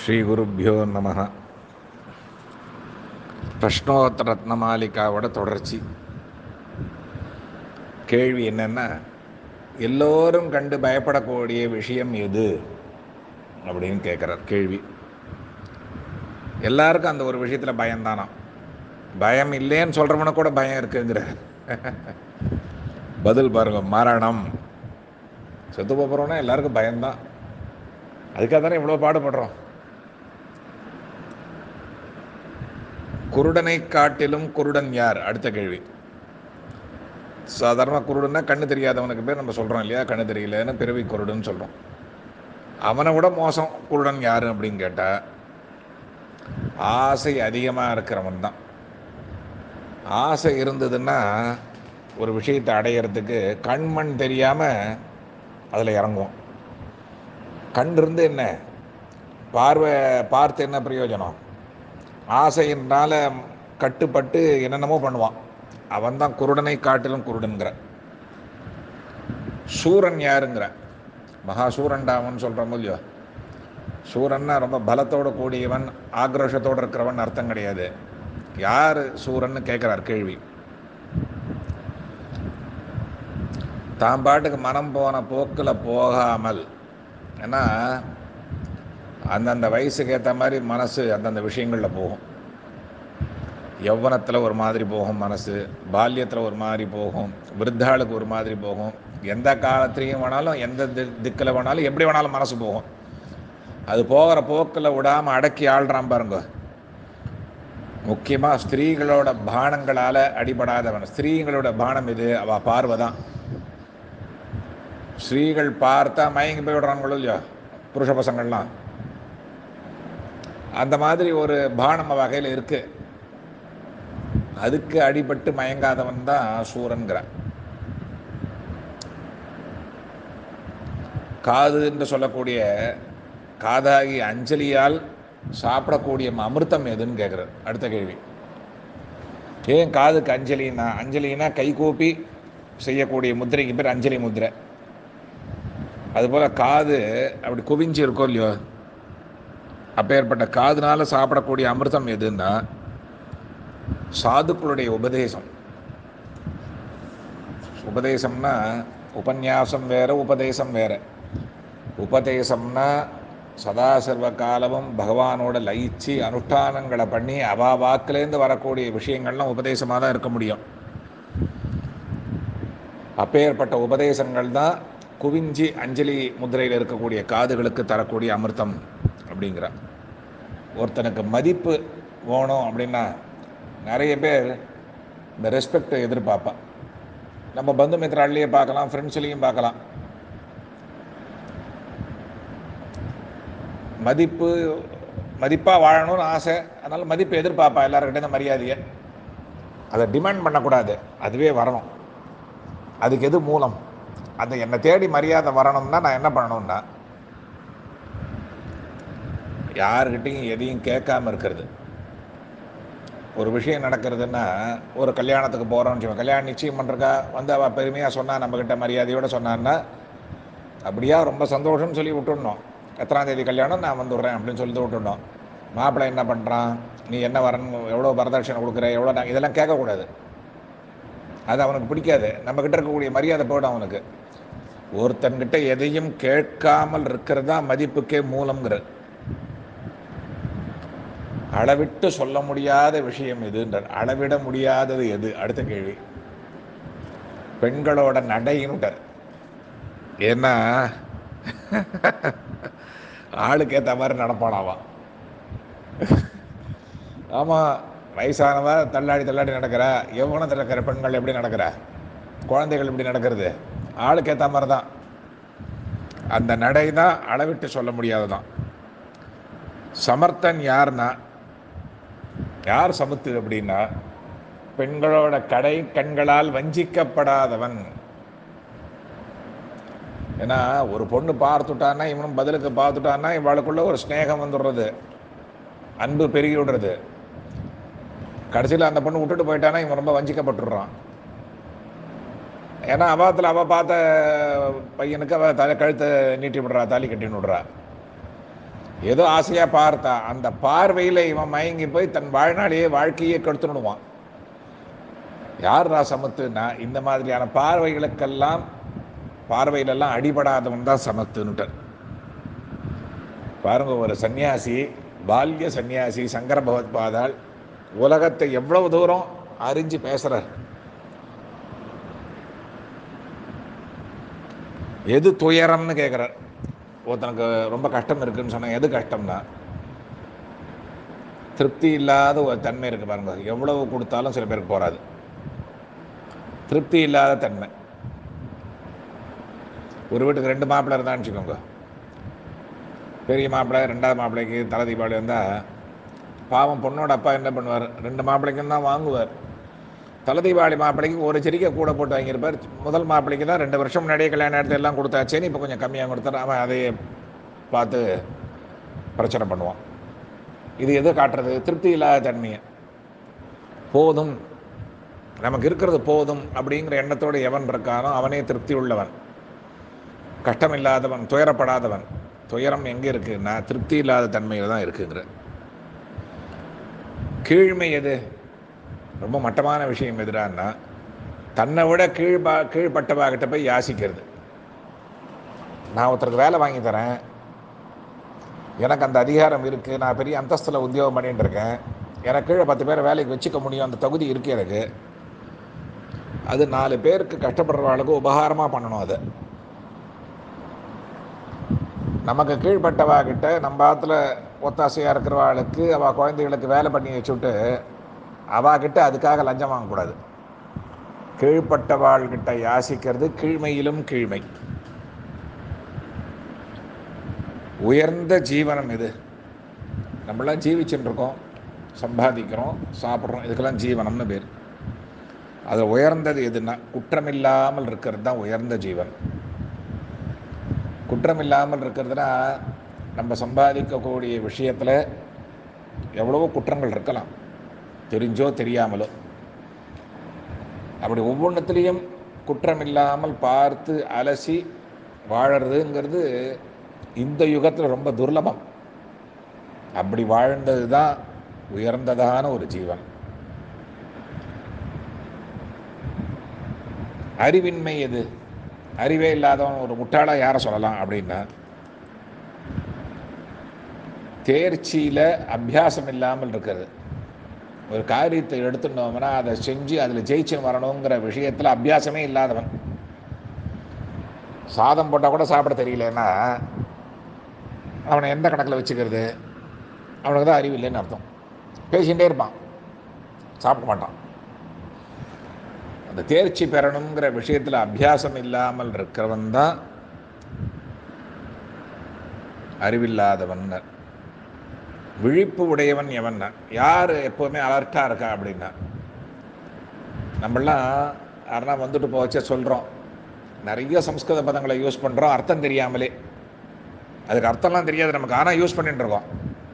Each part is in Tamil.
ஸ்ரீகுருப்போ நம பிரஷ்னோத்தர ரத்னமாலிகாவோட தொடர்ச்சி கேள்வி என்னென்னா எல்லோரும் கண்டு பயப்படக்கூடிய விஷயம் எது அப்படின்னு கேட்குறார் கேள்வி எல்லாருக்கும் அந்த ஒரு விஷயத்தில் பயம்தானாம் பயம் இல்லைன்னு சொல்கிறவன கூட பயம் இருக்குங்கிற பதில் பாருங்க மரணம் செத்து போகிறோன்னா எல்லாருக்கும் பயம்தான் அதுக்காக தானே இவ்வளோ பாடுபடுறோம் குருடனை காட்டிலும் குருடன் யார் அடுத்த கேள்வி சாதாரண குருடுன்னா கண்ணு தெரியாதவனுக்கு பேர் நம்ம சொல்கிறோம் இல்லையா கண்ணு தெரியலன்னு பிறவி குருடுன்னு சொல்கிறோம் அவனை விட மோசம் குருடன் யார் அப்படின்னு கேட்டால் ஆசை அதிகமாக இருக்கிறவன் தான் ஆசை இருந்ததுன்னா ஒரு விஷயத்தை அடையிறதுக்கு கண்மண் தெரியாமல் அதில் இறங்குவோம் கண் இருந்து என்ன பார்வை பார்த்து என்ன பிரயோஜனம் ஆசையினால கட்டுப்பட்டு என்னென்னமோ பண்ணுவான் அவன் தான் குருடனை காட்டிலும் குருடன்கிற சூரன் யாருங்கிற மகா சூரன்டாவன் சொல்கிறோம் இல்லையோ சூரன்னா ரொம்ப பலத்தோடு கூடியவன் ஆக்ரோஷத்தோடு இருக்கிறவன் அர்த்தம் கிடையாது யார் சூரன்னு கேட்குறார் கேள்வி தான் பாட்டுக்கு மனம் போன போக்கில் போகாமல் ஏன்னா அந்தந்த வயசுக்கு ஏற்ற மாதிரி மனசு அந்தந்த விஷயங்களில் போகும் யௌவனத்தில் ஒரு மாதிரி போகும் மனசு பால்யத்தில் ஒரு மாதிரி போகும் விருத்தாளுக்கு ஒரு மாதிரி போகும் எந்த காலத்துலேயும் வேணாலும் எந்த தி திக்கில் வேணாலும் எப்படி வேணாலும் மனசு போகும் அது போகிற போக்கில் விடாமல் அடக்கி ஆள்றான் பாருங்க முக்கியமாக ஸ்திரீகளோட பானங்களால் அடிபடாதவன் ஸ்திரீகளோட பானம் இது அவள் பார்வை தான் ஸ்ரீகள் பார்த்தா மயங்கி போய் விடுறாங்களோ இல்லையோ புருஷ பசங்கள்லாம் அந்த மாதிரி ஒரு பானம் வகையில் இருக்கு அதுக்கு அடிபட்டு மயங்காதவன் தான் சூரன்கிறான் காது என்று சொல்லக்கூடிய காதாகி அஞ்சலியால் சாப்பிடக்கூடிய அமிர்தம் எதுன்னு கேட்குறாரு அடுத்த கேள்வி ஏன் காதுக்கு அஞ்சலின்னா அஞ்சலின்னா கைகூப்பி செய்யக்கூடிய முத்திரைக்கு பேர் அஞ்சலி முத்திரை அதுபோல் காது அப்படி குவிஞ்சு இருக்கோ இல்லையோ அப்பேற்பட்ட காதுனால சாப்பிடக்கூடிய அமிர்தம் எதுன்னா சாதுக்களுடைய உபதேசம் உபதேசம்னா உபன்யாசம் வேற உபதேசம் வேற உபதேசம்னா சதா சர்வ காலமும் பகவானோட லயிச்சு அனுஷ்டானங்களை பண்ணி அவா வாக்குலேருந்து வரக்கூடிய விஷயங்கள்லாம் உபதேசமாக தான் இருக்க முடியும் அப்பேற்பட்ட உபதேசங்கள் தான் குவிஞ்சி அஞ்சலி முதிரையில் இருக்கக்கூடிய காதுகளுக்கு தரக்கூடிய அமிர்தம் அப்படிங்கிற ஒருத்தனுக்கு மதிப்பு வேணும் அப்படின்னா நிறைய பேர் இந்த ரெஸ்பெக்டை எதிர்பார்ப்பான் நம்ம பந்து மித்திராலேயே பார்க்கலாம் ஃப்ரெண்ட்ஸ்லேயும் பார்க்கலாம் மதிப்பு மதிப்பாக வாழணும்னு ஆசை அதனால் மதிப்பு எதிர்பார்ப்பா எல்லாருக்கிட்டே மரியாதையை அதை டிமாண்ட் பண்ணக்கூடாது அதுவே வரணும் அதுக்கு எது மூலம் அந்த என்னை தேடி மரியாதை வரணும்னா நான் என்ன பண்ணணும்னா யாருக்கிட்டையும் எதையும் கேட்காம இருக்கிறது ஒரு விஷயம் நடக்கிறதுன்னா ஒரு கல்யாணத்துக்கு போகிறோம்னு வச்சுக்கோங்க கல்யாணம் நிச்சயம் பண்ணுறக்கா வந்து அவள் பெருமையாக சொன்னால் நம்மக்கிட்ட மரியாதையோடு சொன்னான்னா அப்படியா ரொம்ப சந்தோஷம்னு சொல்லி விட்டுடணும் எத்தனாம் தேதி கல்யாணம் நான் வந்துடுறேன் அப்படின்னு சொல்லிட்டு விட்டுடணும் மாப்பிள்ளை என்ன பண்ணுறான் நீ என்ன வரணும் எவ்வளோ வரதட்சணை கொடுக்குற எவ்வளோ நான் இதெல்லாம் கேட்கக்கூடாது அது அவனுக்கு பிடிக்காது நம்மக்கிட்ட இருக்கக்கூடிய மரியாதை போய்டும் அவனுக்கு ஒருத்தன்கிட்ட எதையும் கேட்காமல் இருக்கிறது தான் மதிப்புக்கே மூலம்ங்கிறது அளவிட்டு சொல்ல முடியாத விஷயம் எதுன்றார் அளவிட முடியாதது எது அடுத்த கேள்வி பெண்களோட நடையினுட்டார் ஏன்னா ஆளுக்கு ஏற்ற மாதிரி நடப்பானாவா ஆமாம் வயசானவ தள்ளாடி தள்ளாடி நடக்கிறா எவ்வளோ நடக்கிற பெண்கள் எப்படி நடக்கிறா குழந்தைகள் எப்படி நடக்கிறது ஆளுக்கு ஏற்ற மாதிரி தான் அந்த நடை தான் அளவிட்டு சொல்ல முடியாததான் சமர்த்தன் யார்னா யார் சமத்து அப்படின்னா பெண்களோட கடை கண்களால் வஞ்சிக்கப்படாதவன் ஏன்னா ஒரு பொண்ணு பார்த்துட்டான்னா இவனும் பதிலுக்கு பார்த்துட்டான்னா இவளுக்குள்ள ஒரு ஸ்னேகம் வந்துடுறது அன்பு பெருகி விடுறது கடைசியில் அந்த பொண்ணு விட்டுட்டு போயிட்டானா இவன் ரொம்ப வஞ்சிக்கப்பட்டுடுறான் ஏன்னா அவாத்தில் அவள் பார்த்த பையனுக்கு அவள் தலை கழுத்தை நீட்டி விடுறா தாலி கட்டி விடுறா ஏதோ ஆசையாக பார்த்தா அந்த பார்வையில் இவன் மயங்கி போய் தன் வாழ்நாளையே வாழ்க்கையே கெடுத்துடுவான் யார்ரா சமத்துன்னா இந்த மாதிரியான பார்வைகளுக்கெல்லாம் பார்வையிலெல்லாம் அடிபடாதவன் தான் சமத்துன்னுட்டார் பாருங்க ஒரு சன்னியாசி பால்ய சன்னியாசி சங்கர பகவத்பாதால் உலகத்தை எவ்வளவு தூரம் அறிஞ்சு பேசுறார் எது துயரம்னு கேட்குறார் ஒருத்தனுக்கு ரொம்ப கஷ்டம் இருக்குன்னு சொன்னா எது கஷ்டம்னா திருப்தி இல்லாத ஒரு தன்மை இருக்கு பாருங்க எவ்வளவு கொடுத்தாலும் சில பேருக்கு போறாது திருப்தி இல்லாத தன்மை ஒரு வீட்டுக்கு ரெண்டு மாப்பிள்ளை இருந்தான்னு வச்சுக்கோங்க பெரிய மாப்பிள்ளை ரெண்டாவது மாப்பிள்ளைக்கு தலை தீபாவளி வந்தால் பாவம் பொண்ணோட அப்பா என்ன பண்ணுவார் ரெண்டு மாப்பிள்ளைக்கும் தான் வாங்குவார் தலை தீபாவளி மாப்பிள்ளைக்கு ஒரு செடிக்கை கூட போட்டு வாங்கியிருப்பார் முதல் மாப்பிள்ளைக்கு தான் ரெண்டு வருஷம் முன்னாடியே கல்யாண இடத்துல எல்லாம் கொடுத்தாச்சேன்னு இப்போ கொஞ்சம் கம்மியாக கொடுத்தாரு அவன் அதையே பார்த்து பிரச்சனை பண்ணுவான் இது எதை காட்டுறது திருப்தி இல்லாத தன்மையை போதும் நமக்கு இருக்கிறது போதும் அப்படிங்கிற எண்ணத்தோடு எவன் இருக்கானோ அவனே திருப்தி உள்ளவன் கஷ்டம் இல்லாதவன் துயரப்படாதவன் துயரம் எங்கே இருக்குன்னா திருப்தி இல்லாத தன்மையில் தான் இருக்குங்கிற கீழ்மை எது ரொம்ப மட்டமான விஷயம் எதுடான்னா தன்னை விட கீழ்பா கீழ்பட்டவாகிட்ட போய் யாசிக்கிறது நான் ஒருத்தருக்கு வேலை வாங்கி தரேன் எனக்கு அந்த அதிகாரம் இருக்குது நான் பெரிய அந்தஸ்தில் உத்தியோகம் பண்ணிட்டு இருக்கேன் எனக்கு கீழே பத்து பேரை வேலைக்கு வச்சுக்க முடியும் அந்த தகுதி இருக்கு எனக்கு அது நாலு பேருக்கு கஷ்டப்படுறவாளுக்கு உபகாரமாக பண்ணணும் அதை நமக்கு கீழ்பட்டவா கிட்ட நம்ம ஆத்துல ஒத்தாசையாக இருக்கிறவாளுக்கு அவள் குழந்தைகளுக்கு வேலை பண்ணி வச்சுட்டு அவாகிட்ட அதுக்காக லஞ்சம் வாங்கக்கூடாது கீழ்ப்பட்டவாள்கிட்ட யாசிக்கிறது கீழ்மையிலும் கீழ்மை உயர்ந்த ஜீவனம் இது நம்மளாம் ஜீவிச்சுட்டு இருக்கோம் சம்பாதிக்கிறோம் சாப்பிட்றோம் இதுக்கெல்லாம் ஜீவனம்னு பேர் அதில் உயர்ந்தது எதுன்னா குற்றமில்லாமல் இருக்கிறது தான் உயர்ந்த ஜீவன் குற்றம் இல்லாமல் இருக்கிறதுனா நம்ம சம்பாதிக்கக்கூடிய விஷயத்தில் எவ்வளவோ குற்றங்கள் இருக்கலாம் தெரிஞ்சோ தெரியாமலோ அப்படி ஒவ்வொன்றத்துலேயும் குற்றம் இல்லாமல் பார்த்து அலசி வாழறதுங்கிறது இந்த யுகத்தில் ரொம்ப துர்லபம் அப்படி வாழ்ந்தது தான் உயர்ந்ததான ஒரு ஜீவன் அறிவின்மை எது அறிவே இல்லாதவன் ஒரு முட்டாளா யாரை சொல்லலாம் அப்படின்னா தேர்ச்சியில் அபியாசம் இல்லாமல் இருக்கிறது ஒரு காரியத்தை எடுத்துட்டோம்னா அதை செஞ்சு அதில் ஜெயிச்சு வரணுங்கிற விஷயத்தில் அபியாசமே இல்லாதவன் சாதம் போட்டால் கூட சாப்பிட தெரியலன்னா அவனை எந்த கணக்கில் வச்சுக்கிறது அவனுக்கு தான் அறிவு இல்லைன்னு அர்த்தம் பேசிகிட்டே இருப்பான் சாப்பிட மாட்டான் அந்த தேர்ச்சி பெறணுங்கிற விஷயத்தில் அபியாசம் இல்லாமல் இருக்கிறவன் தான் அறிவில்லாதவன் விழிப்பு உடையவன் எவன்னா யார் எப்போவுமே அலர்ட்டாக இருக்கா அப்படின்னா நம்மளாம் யாருன்னா வந்துட்டு போச்சே சொல்கிறோம் நிறைய சம்ஸ்கிருத பதங்களை யூஸ் பண்ணுறோம் அர்த்தம் தெரியாமலே அதுக்கு அர்த்தம்லாம் தெரியாது நமக்கு ஆனால் யூஸ் பண்ணிட்டு இருக்கோம்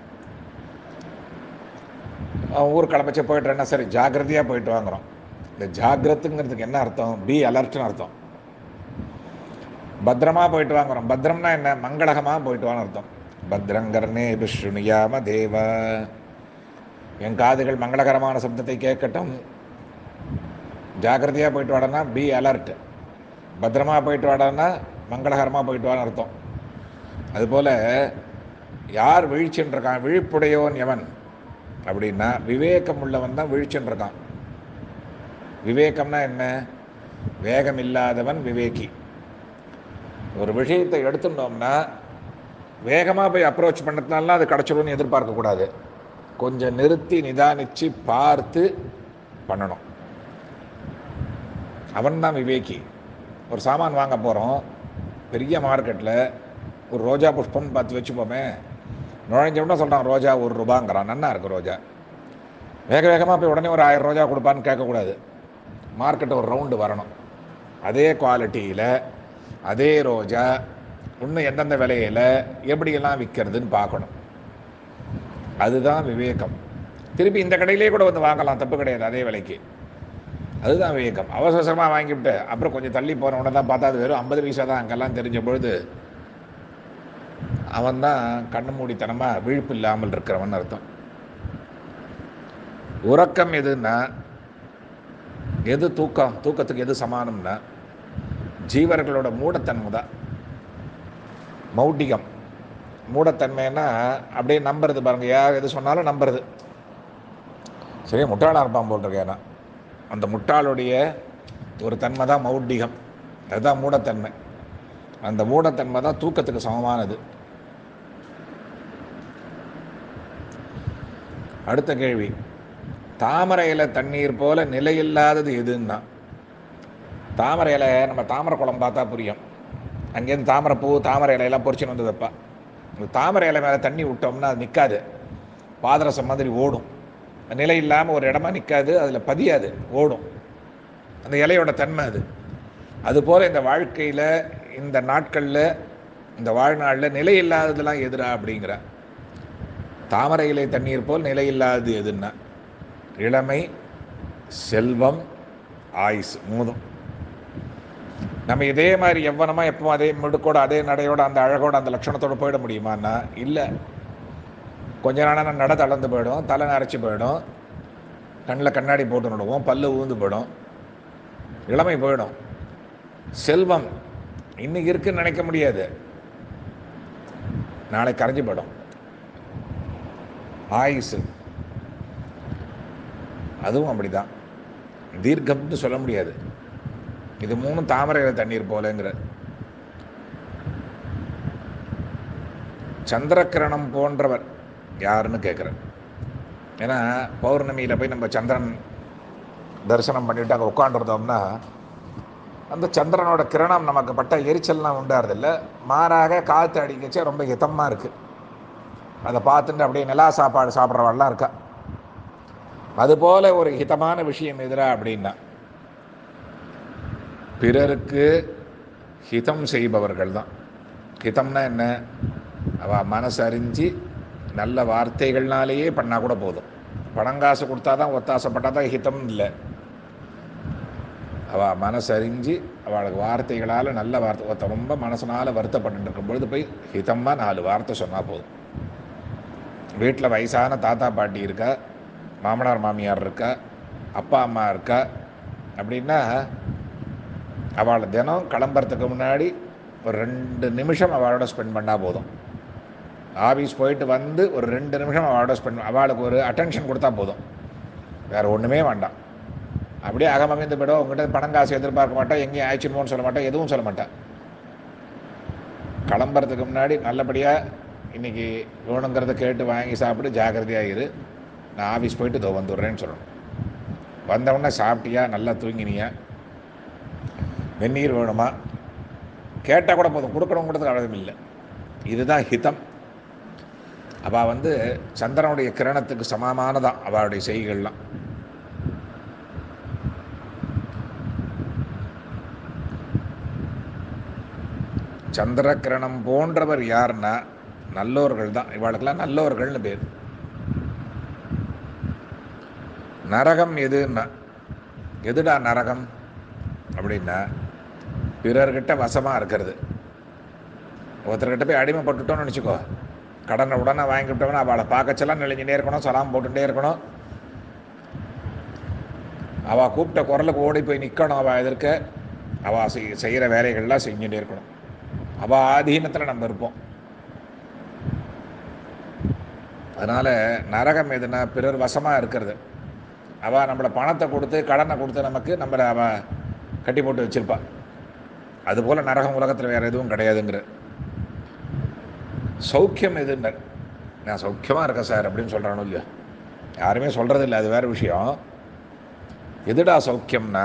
ஊர் கிளம்பச்சே போயிட்டுறேன்னா சரி ஜாக்கிரதையாக போயிட்டு வாங்குறோம் இந்த ஜாகிரத்துங்கிறதுக்கு என்ன அர்த்தம் பி அலர்ட்னு அர்த்தம் பத்திரமா போயிட்டு வாங்குறோம் பத்திரம்னா என்ன மங்களகமாக போயிட்டு வான்னு அர்த்தம் பத்ரங்கர்ணே பிஷ்ணுயாம தேவ என் காதுகள் மங்களகரமான சப்தத்தை கேட்கட்டும் ஜாக்கிரதையாக போயிட்டு வாடனா பி அலர்ட் பத்திரமா போயிட்டு வாடனா மங்களகரமாக போயிட்டு வான்னு அர்த்தம் அதுபோல் யார் விழிச்சுன்னு இருக்கான் விழிப்புடையோன் எவன் அப்படின்னா விவேகம் உள்ளவன் தான் விழிச்சுன்னு இருக்கான் விவேகம்னா என்ன வேகம் இல்லாதவன் விவேகி ஒரு விஷயத்தை எடுத்துட்டோம்னா வேகமாக போய் அப்ரோச் பண்ணதுனால அது கிடச்சிடும்னு எதிர்பார்க்கக்கூடாது கொஞ்சம் நிறுத்தி நிதானித்து பார்த்து பண்ணணும் அவன் தான் விவேகி ஒரு சாமான் வாங்க போகிறோம் பெரிய மார்க்கெட்டில் ஒரு ரோஜா புஷ்பம்னு பார்த்து வச்சுப்போமே நுழைஞ்சோம்னா சொல்கிறான் ரோஜா ஒரு ரூபாங்கிறான் நன்னா இருக்கு ரோஜா வேக வேகமாக போய் உடனே ஒரு ஆயிரம் ரோஜா கொடுப்பான்னு கேட்கக்கூடாது மார்க்கெட்டு ஒரு ரவுண்டு வரணும் அதே குவாலிட்டியில் அதே ரோஜா இன்னும் எந்தெந்த விலையில் எப்படியெல்லாம் விற்கிறதுன்னு பார்க்கணும் அதுதான் விவேகம் திருப்பி இந்த கடையிலே கூட வந்து வாங்கலாம் தப்பு கிடையாது அதே விலைக்கு அதுதான் விவேகம் அவசர அவசரமாக வாங்கிவிட்டு அப்புறம் கொஞ்சம் தள்ளி போன உடனே தான் பார்த்தா அது வெறும் ஐம்பது பைசா தான் அங்கெல்லாம் தெரிஞ்ச பொழுது அவன் தான் கண்ணு மூடித்தனமாக விழிப்பு இல்லாமல் இருக்கிறவன் அர்த்தம் உறக்கம் எதுன்னா எது தூக்கம் தூக்கத்துக்கு எது சமானம்னா ஜீவர்களோட மூடத்தன்மை தான் மௌட்டிகம் மூடத்தன்மைன்னா அப்படியே நம்புறது பாருங்க யார் எது சொன்னாலும் நம்புறது சரி முட்டாளாக இருப்பான் போல் இருக்கேன் அந்த முட்டாளுடைய ஒரு தன்மை தான் மௌட்டிகம் அதுதான் மூடத்தன்மை அந்த மூடத்தன்மை தான் தூக்கத்துக்கு சமமானது அடுத்த கேள்வி தாமரை இலை தண்ணீர் போல நிலையில்லாதது எதுன்னா தாமரை இலை நம்ம தாமரை குளம் பார்த்தா புரியும் அங்கேருந்து தாமரை பூ தாமரை இலையெல்லாம் பொறிச்சுன்னு வந்து வைப்பா இந்த தாமரை இலை மேலே தண்ணி விட்டோம்னா அது நிற்காது பாதரசம் மாதிரி ஓடும் நிலை இல்லாமல் ஒரு இடமா நிற்காது அதில் பதியாது ஓடும் அந்த இலையோட தன்மை அது அதுபோல் இந்த வாழ்க்கையில் இந்த நாட்களில் இந்த வாழ்நாளில் நிலை இல்லாததெல்லாம் எதுரா அப்படிங்கிற தாமரை இலை தண்ணீர் போல் நிலை இல்லாதது எதுன்னா இளமை செல்வம் ஆயுசு மூதும் நம்ம இதே மாதிரி எவ்வளமா எப்பவும் அதே மிடுக்கோட அதே நடையோட அந்த அழகோட அந்த லட்சணத்தோட போயிட முடியுமான்னா இல்லை கொஞ்ச நாளாக நட தளர்ந்து போயிடும் தலை நரைச்சி போயிடும் கண்ணில் கண்ணாடி போட்டு நடுவோம் பல்லு ஊந்து போயிடும் இளமை போயிடும் செல்வம் இன்னைக்கு இருக்குன்னு நினைக்க முடியாது நாளை கரைஞ்சு போயிடும் ஆயுசு அதுவும் அப்படிதான் தீர்க்கம்னு சொல்ல முடியாது இது மூணும் தாமரை இலை தண்ணீர் போலங்கிற சந்திரக்கிரணம் போன்றவர் யாருன்னு கேட்குறேன் ஏன்னா பௌர்ணமியில் போய் நம்ம சந்திரன் தரிசனம் பண்ணிட்டு அங்கே உட்காண்டிருந்தோம்னா அந்த சந்திரனோட கிரணம் நமக்கு பட்ட எரிச்சல்லாம் உண்டாறதில்ல மாறாக காற்று அடிக்கச்சே ரொம்ப ஹிதமாக இருக்குது அதை பார்த்துட்டு அப்படியே நிலா சாப்பாடு சாப்பிட்றவாள்லாம் இருக்கா அதுபோல ஒரு ஹிதமான விஷயம் எதிரா அப்படின்னா பிறருக்கு ஹிதம் செய்பவர்கள் தான் ஹிதம்னா என்ன அவள் மனசறிஞ்சு நல்ல வார்த்தைகள்னாலேயே பண்ணால் கூட போதும் பணங்காசு கொடுத்தா தான் ஒத்தாசப்பட்டால் தான் ஹிதம் இல்லை அவள் மனசறிஞ்சு அவளுக்கு வார்த்தைகளால் நல்ல வார்த்தை ஒருத்த ரொம்ப மனசனால் வருத்தப்பட்டு இருக்கும் பொழுது போய் ஹிதமாக நாலு வார்த்தை சொன்னால் போதும் வீட்டில் வயசான தாத்தா பாட்டி இருக்கா மாமனார் மாமியார் இருக்கா அப்பா அம்மா இருக்கா அப்படின்னா அவளை தினம் கிளம்புறதுக்கு முன்னாடி ஒரு ரெண்டு நிமிஷம் அவளோட ஸ்பெண்ட் பண்ணால் போதும் ஆஃபீஸ் போயிட்டு வந்து ஒரு ரெண்டு நிமிஷம் அவளோட ஸ்பெண்ட் அவளுக்கு ஒரு அட்டென்ஷன் கொடுத்தா போதும் வேறு ஒன்றுமே வேண்டாம் அப்படியே அகமகிந்து போய்டும் உங்ககிட்ட பணம் காசு எதிர்பார்க்க மாட்டேன் எங்கேயும் ஆயிடுச்சுன்னு சொல்ல மாட்டேன் எதுவும் சொல்ல மாட்டேன் கிளம்புறதுக்கு முன்னாடி நல்லபடியாக இன்றைக்கி வேணுங்கிறத கேட்டு வாங்கி சாப்பிட்டு ஜாக்கிரதையாக இரு நான் ஆஃபீஸ் போயிட்டு இதோ வந்துடுறேன்னு சொல்லணும் வந்தவுடனே சாப்பிட்டியா நல்லா தூங்கினியா வெந்நீர் வேணுமா கேட்டால் கூட போதும் கொடுக்கணுங்கிறதுக்கு அவசியம் இல்லை இதுதான் ஹிதம் அவள் வந்து சந்திரனுடைய கிரணத்துக்கு சமமானதான் அவளுடைய செய்கைகள்லாம் சந்திர கிரணம் போன்றவர் யாருன்னா நல்லோர்கள் தான் இவாளுக்கெல்லாம் நல்லோர்கள்னு பேர் நரகம் எதுன்னா எதுடா நரகம் அப்படின்னா பிறர்கிட்ட வசமாக இருக்கிறது ஒருத்தர்கிட்ட போய் அடிமைப்பட்டுட்டோம்னு நினச்சிக்கோ கடனை உடனே வாங்கிவிட்டவன அவளை பார்க்கச்செல்லாம் நெளிஞ்சுட்டே இருக்கணும் சலாம் போட்டுகிட்டே இருக்கணும் அவள் கூப்பிட்ட குரலுக்கு ஓடி போய் நிற்கணும் அவள் எதிர்க்க அவள் செய் செய்கிற வேலைகள்லாம் செஞ்சுட்டே இருக்கணும் அவள் ஆதீனத்தில் நம்ம இருப்போம் அதனால் நரகம் எதுனா பிறர் வசமாக இருக்கிறது அவள் நம்மளை பணத்தை கொடுத்து கடனை கொடுத்து நமக்கு நம்மளை அவள் கட்டி போட்டு வச்சுருப்பா அதுபோல் நரகம் உலகத்தில் வேறு எதுவும் கிடையாதுங்கிற சௌக்கியம் எதுன்னு நான் சௌக்கியமாக இருக்கேன் சார் அப்படின்னு சொல்கிறானோ இல்லையா யாருமே சொல்கிறது இல்லை அது வேறு விஷயம் எதுடா சௌக்கியம்னா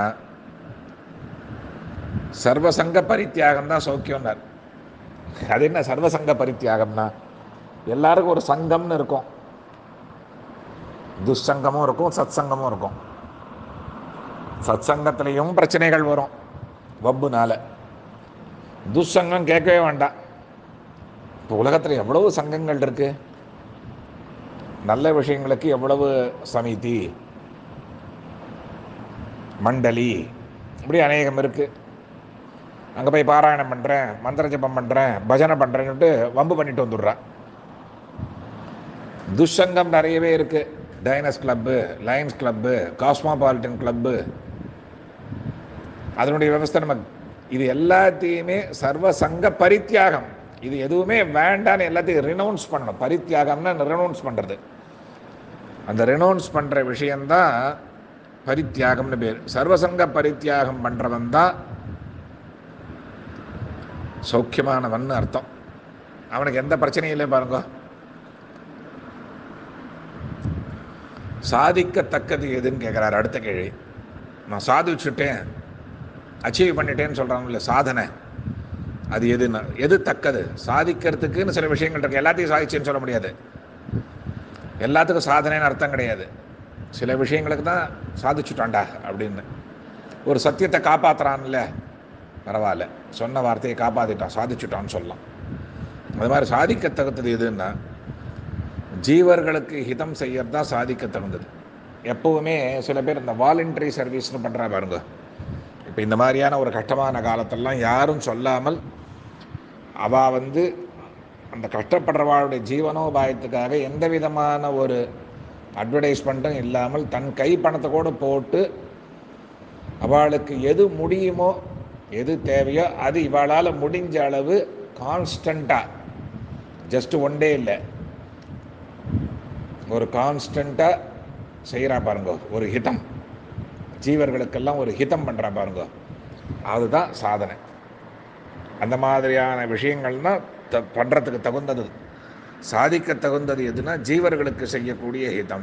சர்வசங்க பரித்தியாகம் தான் சௌக்கியம்னார் அது என்ன சர்வசங்க பரித்தியாகம்னா எல்லாருக்கும் ஒரு சங்கம்னு இருக்கும் துஷ்சங்கமும் இருக்கும் சத்சங்கமும் இருக்கும் சத்சங்கத்திலையும் பிரச்சனைகள் வரும் வம்புனால துஷ்சங்கம் கேட்கவே வேண்டாம் இப்போ உலகத்தில் எவ்வளவு சங்கங்கள் இருக்கு நல்ல விஷயங்களுக்கு எவ்வளவு சமிதி மண்டலி இப்படி அநேகம் இருக்கு அங்கே போய் பாராயணம் பண்ணுறேன் மந்திர ஜபம் பண்ணுறேன் பஜனை பண்ணுறேன்னுட்டு வம்பு பண்ணிட்டு வந்துடுறான் துஷங்கம் நிறையவே இருக்குது டைனஸ் club lions club cosmopolitan club அதனுடைய விவஸ்தை நம்ம இது எல்லாத்தையுமே சர்வ சங்க பரித்தியாகம் இது எதுவுமே வேண்டான்னு எல்லாத்தையும் ரினவுன்ஸ் பண்ணணும் பரித்தியாகம்னா ரினவுன்ஸ் பண்ணுறது அந்த ரினவுன்ஸ் பண்ணுற விஷயந்தான் பரித்தியாகம்னு பேர் சர்வசங்க பரித்தியாகம் பண்ணுறவன் தான் சௌக்கியமானவன் அர்த்தம் அவனுக்கு எந்த பிரச்சனையும் இல்லை பாருங்க சாதிக்கத்தக்கது எதுன்னு கேட்குறாரு அடுத்த கேள்வி நான் சாதிச்சுட்டேன் அச்சீவ் பண்ணிட்டேன்னு சொல்கிறாங்கல்ல சாதனை அது எதுன்னு எது தக்கது சாதிக்கிறதுக்குன்னு சில விஷயங்கள் இருக்கு எல்லாத்தையும் சாதிச்சேன்னு சொல்ல முடியாது எல்லாத்துக்கும் சாதனைன்னு அர்த்தம் கிடையாது சில விஷயங்களுக்கு தான் சாதிச்சுட்டான்டா அப்படின்னு ஒரு சத்தியத்தை காப்பாற்றுறான்ல பரவாயில்ல சொன்ன வார்த்தையை காப்பாற்றிட்டான் சாதிச்சுட்டான்னு சொல்லலாம் அது மாதிரி சாதிக்க தகுந்தது எதுன்னா ஜீவர்களுக்கு ஹிதம் செய்யறது தான் சாதிக்க தகுந்தது எப்பவுமே சில பேர் இந்த வாலண்டரி சர்வீஸ்னு பண்ணுறா பாருங்க இப்போ இந்த மாதிரியான ஒரு கஷ்டமான காலத்தெல்லாம் யாரும் சொல்லாமல் அவள் வந்து அந்த கஷ்டப்படுறவாளுடைய ஜீவனோபாயத்துக்காக எந்த விதமான ஒரு அட்வர்டைஸ்மெண்ட்டும் இல்லாமல் தன் கை பணத்தை கூட போட்டு அவளுக்கு எது முடியுமோ எது தேவையோ அது இவளால் முடிஞ்ச அளவு கான்ஸ்டண்ட்டாக ஜஸ்ட் ஒன் டே இல்லை ஒரு கான்ஸ்டண்ட்டாக செய்கிறா பாருங்க ஒரு ஹிதம் ஜீவர்களுக்கெல்லாம் ஒரு ஹிதம் பண்ணுறா பாருங்க அதுதான் சாதனை அந்த மாதிரியான விஷயங்கள்னால் த பண்ணுறதுக்கு தகுந்தது சாதிக்க தகுந்தது எதுனா ஜீவர்களுக்கு செய்யக்கூடிய ஹிதம்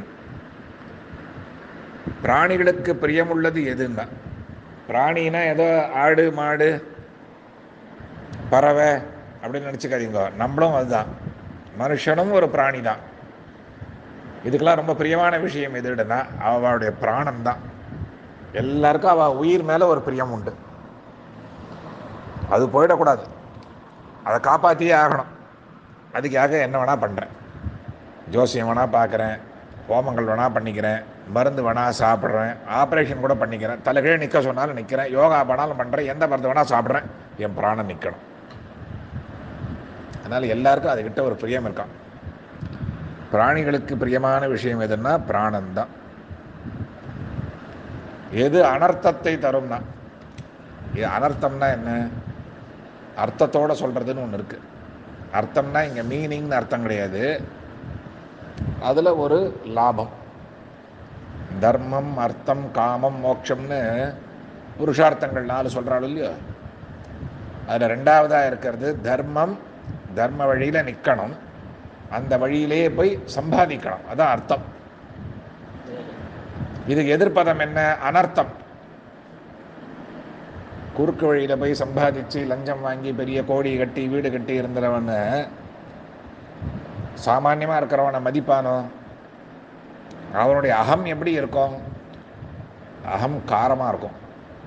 பிராணிகளுக்கு பிரியமுள்ளது எதுன்னா பிராணினா ஏதோ ஆடு மாடு பறவை அப்படின்னு நினச்சிக்காதீங்க நம்மளும் அதுதான் மனுஷனும் ஒரு பிராணி தான் இதுக்கெல்லாம் ரொம்ப பிரியமான விஷயம் எதுடுனா அவளுடைய பிராணம் தான் எல்லாருக்கும் அவள் உயிர் மேலே ஒரு பிரியம் உண்டு அது போயிடக்கூடாது அதை காப்பாற்றியே ஆகணும் அதுக்காக என்ன வேணால் பண்ணுறேன் ஜோசியம் வேணால் பார்க்குறேன் ஹோமங்கள் வேணால் பண்ணிக்கிறேன் மருந்து வேணால் சாப்பிட்றேன் ஆப்ரேஷன் கூட பண்ணிக்கிறேன் தலைகீழ் நிற்க சொன்னாலும் நிற்கிறேன் யோகா பண்ணாலும் பண்ணுறேன் எந்த மருந்து வேணால் சாப்பிட்றேன் என் பிராணம் நிற்கணும் அதனால் எல்லாருக்கும் அதுக்கிட்ட ஒரு பிரியம் இருக்கான் பிராணிகளுக்கு பிரியமான விஷயம் எதுன்னா பிராணம்தான் எது அனர்த்தத்தை தரும்னா இது அனர்த்தம்னா என்ன அர்த்தத்தோட சொல்கிறதுன்னு ஒன்று இருக்குது அர்த்தம்னா இங்கே மீனிங்னு அர்த்தம் கிடையாது அதில் ஒரு லாபம் தர்மம் அர்த்தம் காமம் மோட்சம்னு புருஷார்த்தங்கள் நாலு சொல்கிறாள் இல்லையோ அதில் ரெண்டாவதாக இருக்கிறது தர்மம் தர்ம வழியில் நிற்கணும் அந்த வழியிலேயே போய் சம்பாதிக்கணும் அதான் அர்த்தம் இதுக்கு எதிர்ப்பதம் என்ன அனர்த்தம் குறுக்கு வழியில் போய் சம்பாதிச்சு லஞ்சம் வாங்கி பெரிய கோடி கட்டி வீடு கட்டி இருந்தவன் சாமான்யமாக இருக்கிறவனை மதிப்பானோ அவனுடைய அகம் எப்படி இருக்கும் அகம் காரமாக இருக்கும்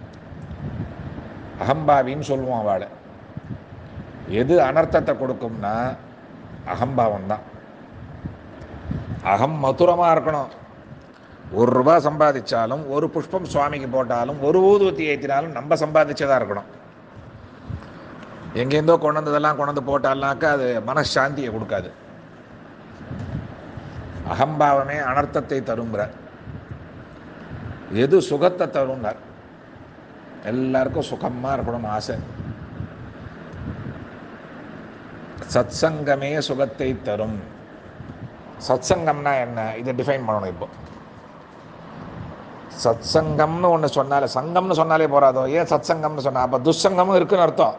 அகம்பாவின்னு சொல்லுவோம் அவளை எது அனர்த்தத்தை கொடுக்கும்னா அகம்பாவம் தான் அகம் மதுரமாக இருக்கணும் ஒரு ரூபா சம்பாதிச்சாலும் ஒரு புஷ்பம் சுவாமிக்கு போட்டாலும் ஒரு ஊதுவத்தி ஏற்றினாலும் நம்ம சம்பாதிச்சதா இருக்கணும் எங்கேருந்தோ கொண்டு வந்ததெல்லாம் கொண்டு வந்து போட்டால்னாக்கா அது மனசாந்தியை கொடுக்காது அகம்பாவமே அனர்த்தத்தை தருங்கிற எது சுகத்தை தருங்கிறார் எல்லாருக்கும் சுகமாக இருக்கணும்னு ஆசை சத்சங்கமே சுகத்தை தரும் சத்சங்கம்னா என்ன இதை டிஃபைன் பண்ணணும் இப்போ சத்சங்கம்னு ஒன்று சொன்னாலே சங்கம்னு சொன்னாலே போறாதோ ஏன் சத்சங்கம்னு சொன்னா அப்போ துஷ்சங்கமும் இருக்குன்னு அர்த்தம்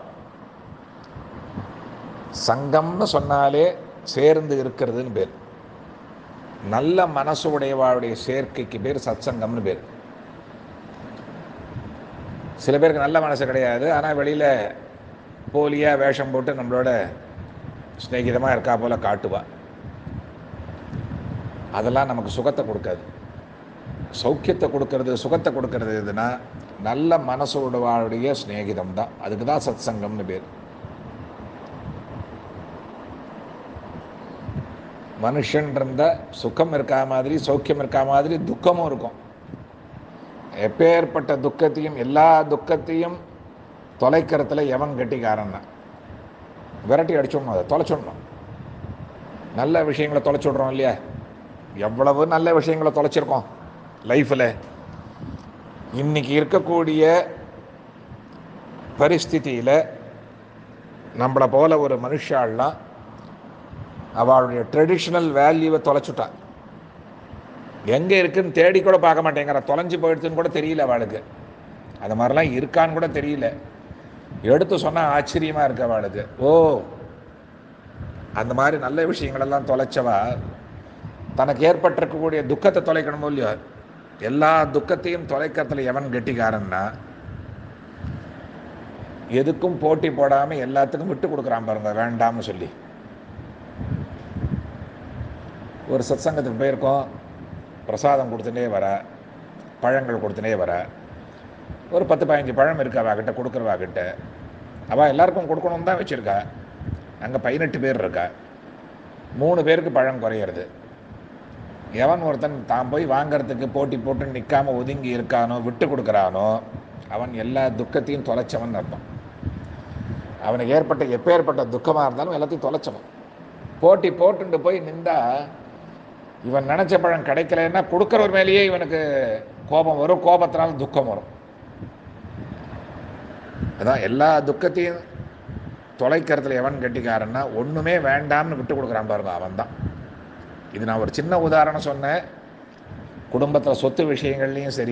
சங்கம்னு சொன்னாலே சேர்ந்து இருக்கிறதுன்னு பேர் நல்ல மனசு உடையவாளுடைய சேர்க்கைக்கு பேர் சத்சங்கம்னு பேர் சில பேருக்கு நல்ல மனசு கிடையாது ஆனால் வெளியில் போலியாக வேஷம் போட்டு நம்மளோட ஸ்நேகிதமாக இருக்கா போல காட்டுவா அதெல்லாம் நமக்கு சுகத்தை கொடுக்காது சௌக்கியத்தை கொடுக்கறது சுகத்தை கொடுக்கறது எதுனா நல்ல மனசோடவாளுடைய ஸ்நேகிதம் தான் அதுக்கு தான் சத் சங்கம்னு பேர் மனுஷன் இருந்த சுகம் இருக்கா மாதிரி சௌக்கியம் இருக்கா மாதிரி துக்கமும் இருக்கும் எப்பேற்பட்ட துக்கத்தையும் எல்லா துக்கத்தையும் தொலைக்கிறதுல எவன் கெட்டிக்காரன்னா விரட்டி அடிச்சிடணும் அதை தொலைச்சிடணும் நல்ல விஷயங்களை தொலைச்சி விட்றோம் இல்லையா எவ்வளவு நல்ல விஷயங்களை தொலைச்சிருக்கோம் லைஃப்பில் இன்னைக்கு இருக்கக்கூடிய பரிஸ்திதியில் நம்மளை போல ஒரு மனுஷாலாம் அவளுடைய ட்ரெடிஷ்னல் வேல்யூவை தொலைச்சுட்டா எங்கே இருக்குன்னு தேடி கூட பார்க்க மாட்டேங்கிற தொலைஞ்சு போயிடுதுன்னு கூட தெரியல அவளுக்கு அது மாதிரிலாம் இருக்கான்னு கூட தெரியல எடுத்து சொன்னால் ஆச்சரியமாக இருக்கு அவளுக்கு ஓ அந்த மாதிரி நல்ல விஷயங்களெல்லாம் தொலைச்சவா தனக்கு ஏற்பட்டிருக்கக்கூடிய துக்கத்தை தொலைக்கணுமோ இல்லையோ எல்லா துக்கத்தையும் தொலைக்கிறதுல எவன் கெட்டிக்காரன்னா எதுக்கும் போட்டி போடாமல் எல்லாத்துக்கும் விட்டு கொடுக்குறான் பாருங்க வேண்டாம்னு சொல்லி ஒரு சத்சங்கத்துக்கு போயிருக்கோம் பிரசாதம் கொடுத்துட்டே வர பழங்கள் கொடுத்துட்டே வர ஒரு பத்து பதினஞ்சு பழம் இருக்கு அவகிட்ட கொடுக்குறவா கிட்ட அவள் எல்லாருக்கும் கொடுக்கணும் தான் வச்சுருக்கா அங்கே பதினெட்டு பேர் இருக்கா மூணு பேருக்கு பழம் குறையிறது எவன் ஒருத்தன் தான் போய் வாங்குறதுக்கு போட்டி போட்டு நிற்காம ஒதுங்கி இருக்கானோ விட்டு கொடுக்குறானோ அவன் எல்லா துக்கத்தையும் தொலைச்சவன் அர்த்தம் அவனுக்கு ஏற்பட்ட எப்பேற்பட்ட துக்கமாக இருந்தாலும் எல்லாத்தையும் தொலைச்சவன் போட்டி போட்டுட்டு போய் நின்றா இவன் நினச்ச பழம் கிடைக்கலன்னா கொடுக்குறவர் மேலேயே இவனுக்கு கோபம் வரும் கோபத்தினால துக்கம் வரும் அதான் எல்லா துக்கத்தையும் தொலைக்கிறதுல எவன் கெட்டிக்காரன்னா ஒன்றுமே வேண்டாம்னு விட்டு கொடுக்குறான் பாருங்க அவன் தான் இது நான் ஒரு சின்ன உதாரணம் சொன்னேன் குடும்பத்தில் சொத்து விஷயங்கள்லையும் சரி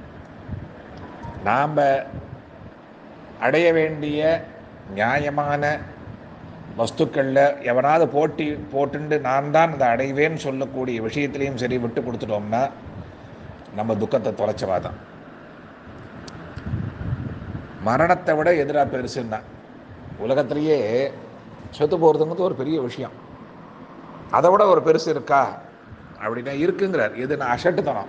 நாம் அடைய வேண்டிய நியாயமான வஸ்துக்களில் எவனாவது போட்டி போட்டுண்டு நான் தான் அதை அடைவேன்னு சொல்லக்கூடிய விஷயத்துலையும் சரி விட்டு கொடுத்துட்டோம்னா நம்ம துக்கத்தை தொலைச்சவா தான் மரணத்தை விட எதிராக பெருசுன்னா உலகத்திலேயே செத்து போகிறதுங்கிறது ஒரு பெரிய விஷயம் அதை விட ஒரு பெருசு இருக்கா அப்படின்னா இருக்குங்கிறார் எதுனா அசட்டுத்தனம்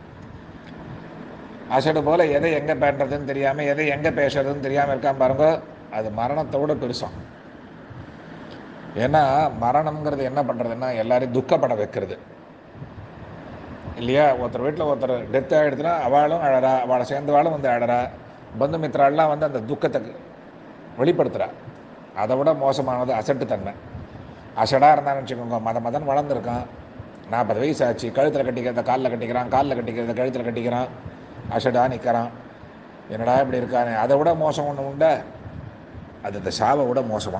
அசட்டு போல எதை எங்கே பண்ணுறதுன்னு தெரியாமல் எதை எங்கே பேசுறதுன்னு தெரியாமல் இருக்கான் பாருங்க அது மரணத்தை விட பெருசாம் ஏன்னா மரணம்ங்கிறது என்ன பண்ணுறதுன்னா எல்லாரையும் துக்கப்பட வைக்கிறது இல்லையா ஒருத்தர் வீட்டில் ஒருத்தர் டெத் ஆகிடுதுன்னா அவளும் அழறா அவளை சேர்ந்தவாளும் வந்து அழறா பந்து மித்திராலாம் வந்து அந்த துக்கத்தை வெளிப்படுத்துகிறா அதை விட மோசமானது அசட்டுத்தன்மை அசடாக இருந்தான்னு வச்சுக்கோங்க மத மதன் வளர்ந்துருக்கான் நாற்பது வயசு ஆச்சு கழுத்தில் கட்டிக்கிறத காலில் கட்டிக்கிறான் காலில் கட்டிக்கிறத கழுத்தில் கட்டிக்கிறான் அசடாக நிற்கிறான் என்னடா இப்படி இருக்கானே அதை விட மோசம் ஒன்று உண்டா அது இந்த சாவை விட மோசமா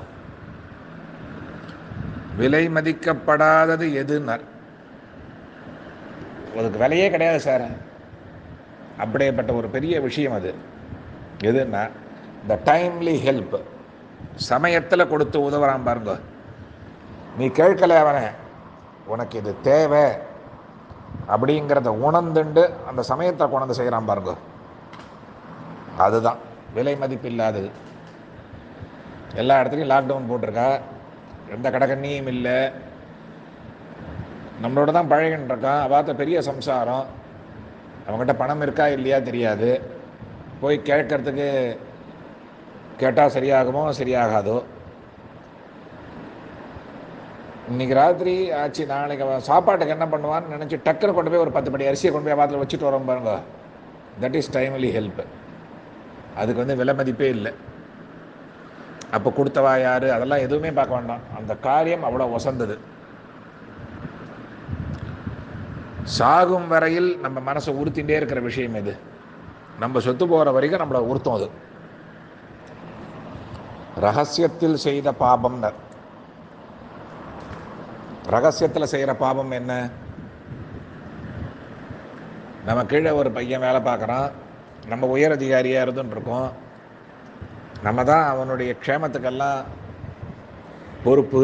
விலை மதிக்கப்படாதது எதுன்னார் அதுக்கு விலையே கிடையாது சார் அப்படியேப்பட்ட ஒரு பெரிய விஷயம் அது எதுன்னா இந்த டைம்லி ஹெல்ப் சமயத்தில் கொடுத்து உதவுறான் பாருங்க நீ கேட்கல அவனை உனக்கு இது தேவை அப்படிங்கிறத உணர்ந்துண்டு அந்த சமயத்தை கொண்டு செய்கிறான் பாருங்க அதுதான் விலை மதிப்பு இல்லாதது எல்லா இடத்துலையும் லாக்டவுன் போட்டிருக்கா எந்த கடக்கண்ணியும் இல்லை நம்மளோட தான் பழகின்னு இருக்கான் அவாத்த பெரிய சம்சாரம் அவங்ககிட்ட பணம் இருக்கா இல்லையா தெரியாது போய் கேட்கறதுக்கு கேட்டால் சரியாகுமோ சரியாகாதோ இன்னைக்கு ராத்திரி ஆச்சு நாளைக்கு அவன் சாப்பாட்டுக்கு என்ன பண்ணுவான்னு நினச்சி டக்குன்னு கொண்டு போய் ஒரு பத்து படி அரிசியை கொண்டு போய் வாரத்தில் வச்சுட்டு வரோம் பாருங்க தட் இஸ் டைம்லி ஹெல்ப் அதுக்கு வந்து விலை மதிப்பே இல்லை அப்போ கொடுத்தவா யார் அதெல்லாம் எதுவுமே பார்க்க வேண்டாம் அந்த காரியம் அவ்வளோ ஒசந்தது சாகும் வரையில் நம்ம மனசை உறுத்திட்டே இருக்கிற விஷயம் இது நம்ம சொத்து போகிற வரைக்கும் நம்மளை உறுத்தும் அது ரகசியத்தில் செய்த பாபம்னர் ரகசியத்தில் செய்கிற பாபம் என்ன நம்ம கீழே ஒரு பையன் வேலை பார்க்குறான் நம்ம உயர் அதிகாரியாக இருந்துன்னு இருக்கோம் நம்ம தான் அவனுடைய க்ஷேமத்துக்கெல்லாம் பொறுப்பு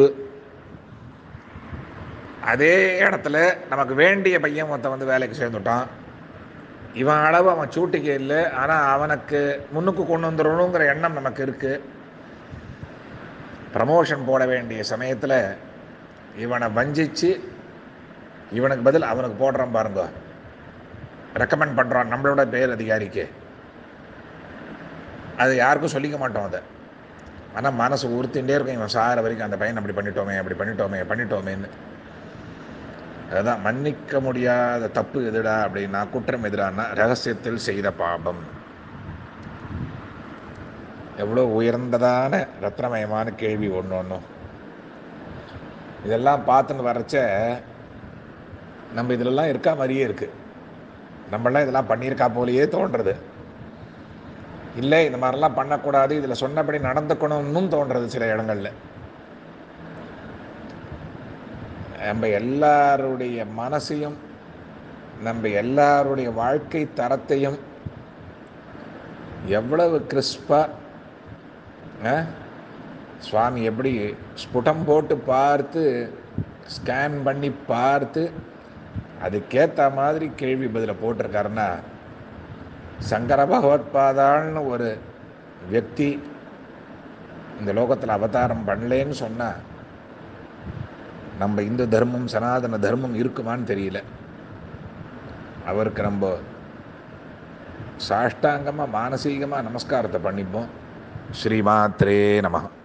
அதே இடத்துல நமக்கு வேண்டிய பையன் ஒருத்தன் வந்து வேலைக்கு சேர்ந்துட்டான் இவன் அளவு அவன் சூட்டிக்கு இல்லை ஆனால் அவனுக்கு முன்னுக்கு கொண்டு வந்துடணுங்கிற எண்ணம் நமக்கு இருக்குது ப்ரமோஷன் போட வேண்டிய சமயத்தில் இவனை வஞ்சிச்சு இவனுக்கு பதில் அவனுக்கு போடுறான் பாருங்க ரெக்கமெண்ட் பண்ணுறான் நம்மளோட பேர் அதிகாரிக்கு அது யாருக்கும் சொல்லிக்க மாட்டோம் அதை ஆனால் மனசு உறுத்திகிட்டே இருக்கும் இவன் சாகிற வரைக்கும் அந்த பையன் அப்படி பண்ணிட்டோமே அப்படி பண்ணிட்டோமே பண்ணிட்டோமேன்னு அதுதான் மன்னிக்க முடியாத தப்பு எதுடா அப்படின்னா குற்றம் எதிரானா ரகசியத்தில் செய்த பாபம் எவ்வளோ உயர்ந்ததான ரத்னமயமான கேள்வி ஒன்று ஒன்றும் இதெல்லாம் பார்த்துன்னு வரைச்ச நம்ம இதிலெல்லாம் இருக்கா மாதிரியே இருக்குது நம்மளாம் இதெல்லாம் பண்ணியிருக்கா போலேயே தோன்றது இல்லை இந்த மாதிரிலாம் பண்ணக்கூடாது இதில் சொன்னபடி நடந்துக்கணும்னு தோன்றது சில இடங்களில் நம்ம எல்லாருடைய மனசையும் நம்ம எல்லாருடைய வாழ்க்கை தரத்தையும் எவ்வளவு கிறிஸ்பாக சுவாமி எப்படி ஸ்புடம் போட்டு பார்த்து ஸ்கேன் பண்ணி பார்த்து அதுக்கேற்ற மாதிரி கேள்வி பதிலை போட்டிருக்காருன்னா சங்கர பகவத்பாதாள்னு ஒரு వ్యక్తి இந்த லோகத்தில் அவதாரம் பண்ணலேன்னு சொன்னால் நம்ம இந்து தர்மம் சனாதன தர்மம் இருக்குமான்னு தெரியல அவருக்கு நம்ம சாஷ்டாங்கமாக மானசீகமாக நமஸ்காரத்தை பண்ணிப்போம் ஸ்ரீமாத்ரே நமः